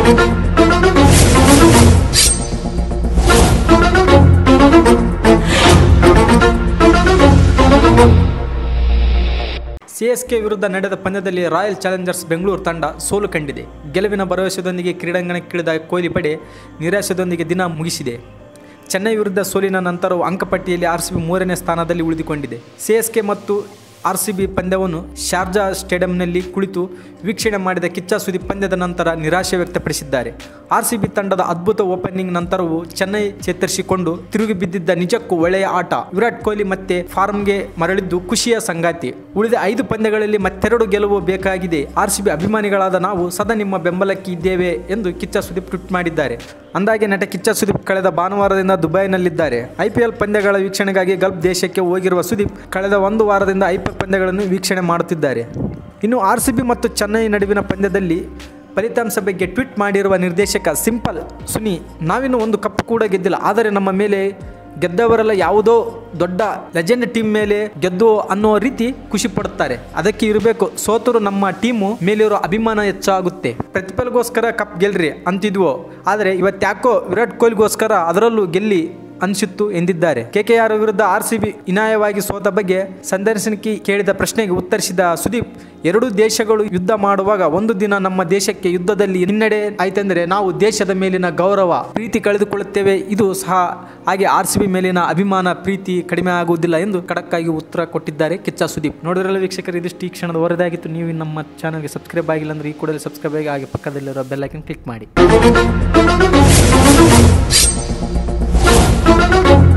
CSK ವಿರುದ್ಧ ನಡೆದ ಪಂದ್ಯದಲ್ಲಿ ರಾಯಲ್ ಚಾಲೆಂಜರ್ಸ್ ಬೆಂಗಳೂರು ತಂಡ ಸೋಲು ಕಂಡಿದೆ ಗೆಲುವಿನ ಭರವಸೆಯೊಂದಿಗೆ ಕ್ರೀಡಾಂಗಣಕ್ಕಿಳಿದ ಕೊಹ್ಲಿ ಪಡೆ ನಿರಾಶೆಯೊಂದಿಗೆ ದಿನ ಮುಗಿಸಿದೆ ಚೆನ್ನೈ ವಿರುದ್ಧ ಸೋಲಿನ ನಂತರವೂ ಅಂಕಪಟ್ಟಿಯಲ್ಲಿ ಆರ್ ಸಿ ಬಿ ಮೂರನೇ ಸ್ಥಾನದಲ್ಲಿ ಉಳಿದುಕೊಂಡಿದೆ ಸಿಎಸ್ಕೆ ಮತ್ತು ಆರ್ ಸಿ ಬಿ ಪಂದ್ಯವನ್ನು ಶಾರ್ಜಾ ಸ್ಟೇಡಿಯಂನಲ್ಲಿ ಕುಳಿತು ವೀಕ್ಷಣೆ ಮಾಡಿದ ಕಿಚ್ಚ ಸುದೀಪ್ ಪಂದ್ಯದ ನಂತರ ನಿರಾಶೆ ವ್ಯಕ್ತಪಡಿಸಿದ್ದಾರೆ ಆರ್ ಸಿ ಬಿ ತಂಡದ ಅದ್ಭುತ ಓಪನಿಂಗ್ ನಂತರವೂ ಚೆನ್ನೈ ಚೇತರಿಸಿಕೊಂಡು ತಿರುಗಿ ಬಿದ್ದಿದ್ದ ನಿಜಕ್ಕೂ ಒಳ್ಳೆಯ ಆಟ ವಿರಾಟ್ ಕೊಹ್ಲಿ ಮತ್ತೆ ಫಾರ್ಮ್ಗೆ ಮರಳಿದ್ದು ಖುಷಿಯ ಸಂಗಾತಿ ಉಳಿದ ಐದು ಪಂದ್ಯಗಳಲ್ಲಿ ಮತ್ತೆರಡು ಗೆಲುವು ಬೇಕಾಗಿದೆ ಆರ್ ಸಿ ಬಿ ಅಭಿಮಾನಿಗಳಾದ ನಾವು ಸದಾ ನಿಮ್ಮ ಬೆಂಬಲಕ್ಕೆ ಇದ್ದೇವೆ ಎಂದು ಕಿಚ್ಚ ಸುದೀಪ್ ಟ್ವೀಟ್ ಮಾಡಿದ್ದಾರೆ ಅಂದಾಗೆ ನಟ ಕಿಚ್ಚ ಸುದೀಪ್ ಕಳೆದ ಭಾನುವಾರದಿಂದ ದುಬೈನಲ್ಲಿದ್ದಾರೆ ಐಪಿಎಲ್ ಪಂದ್ಯಗಳ ವೀಕ್ಷಣೆಗಾಗಿ ಗಲ್ಫ್ ದೇಶಕ್ಕೆ ಹೋಗಿರುವ ಸುದೀಪ್ ಕಳೆದ ಒಂದು ವಾರದಿಂದ ಐಪಿಎಲ್ ಪಂದ್ಯಗಳನ್ನು ವೀಕ್ಷಣೆ ಮಾಡುತ್ತಿದ್ದಾರೆ ಇನ್ನು ಆರ್ ಸಿ ಬಿ ಮತ್ತು ಚೆನ್ನೈ ನಡುವಿನ ಪಂದ್ಯದಲ್ಲಿ ಫಲಿತಾಂಶ ಬಗ್ಗೆ ಟ್ವೀಟ್ ಮಾಡಿರುವ ನಿರ್ದೇಶಕ ಸಿಂಪಲ್ ಸುನಿ ನಾವಿನ್ನು ಒಂದು ಕಪ್ ಕೂಡ ಗೆದ್ದಿಲ್ಲ ಆದರೆ ನಮ್ಮ ಮೇಲೆ ಗೆದ್ದವರೆಲ್ಲ ಯಾವುದೋ ದೊಡ್ಡ ಲೆಜೆಂಡ್ ಟೀಮ್ ಮೇಲೆ ಗೆದ್ದು ಅನ್ನೋ ರೀತಿ ಖುಷಿ ಪಡುತ್ತಾರೆ ಅದಕ್ಕೆ ಇರಬೇಕು ಸೋತರು ನಮ್ಮ ಟೀಮು ಮೇಲಿರೋ ಅಭಿಮಾನ ಹೆಚ್ಚಾಗುತ್ತೆ ಪ್ರತಿಫಲಗೋಸ್ಕರ ಕಪ್ ಗೆಲ್ರಿ ಅಂತಿದ್ವು ಆದರೆ ಇವತ್ತ್ಯಾಕೋ ವಿರಾಟ್ ಕೊಹ್ಲಿಗೋಸ್ಕರ ಅದರಲ್ಲೂ ಗೆಲ್ಲಿ ಅನಿಸಿತ್ತು ಎಂದಿದ್ದಾರೆ ಕೆಕೆಆರ್ ವಿರುದ್ಧ ಆರ್ ಸಿ ಬಿ ಇನಾಯವಾಗಿ ಸೋತ ಬಗ್ಗೆ ಸಂದರ್ಶನಕ್ಕೆ ಕೇಳಿದ ಪ್ರಶ್ನೆಗೆ ಉತ್ತರಿಸಿದ ಸುದೀಪ್ ಎರಡೂ ದೇಶಗಳು ಯುದ್ಧ ಮಾಡುವಾಗ ಒಂದು ದಿನ ನಮ್ಮ ದೇಶಕ್ಕೆ ಯುದ್ಧದಲ್ಲಿ ಹಿನ್ನಡೆ ಆಯ್ತೆಂದರೆ ನಾವು ದೇಶದ ಮೇಲಿನ ಗೌರವ ಪ್ರೀತಿ ಕಳೆದುಕೊಳ್ಳುತ್ತೇವೆ ಇದು ಸಹ ಹಾಗೆ ಆರ್ ಸಿ ಬಿ ಮೇಲಿನ ಅಭಿಮಾನ ಪ್ರೀತಿ ಕಡಿಮೆ ಆಗುವುದಿಲ್ಲ ಎಂದು ಖಡಕ್ಕಾಗಿ ಉತ್ತರ ಕೊಟ್ಟಿದ್ದಾರೆ ಕಿಚ್ಚ ಸುದೀಪ್ ನೋಡಿರಲ್ಲ ವೀಕ್ಷಕರು ಇದಿಷ್ಟು ಈ ಕ್ಷಣದ ವರದಾಗಿತ್ತು ನೀವು ನಮ್ಮ ಚಾನಲ್ಗೆ ಸಬ್ಸ್ಕ್ರೈಬ್ ಆಗಿಲ್ಲ ಅಂದ್ರೆ ಈ ಕೂಡಲೇ ಸಬ್ಸ್ಕ್ರೈಬ್ ಆಗಿ ಹಾಗೆ ಪಕ್ಕದಲ್ಲಿರೋ ಬೆಲ್ ಐಕನ್ ಕ್ಲಿಕ್ ಮಾಡಿ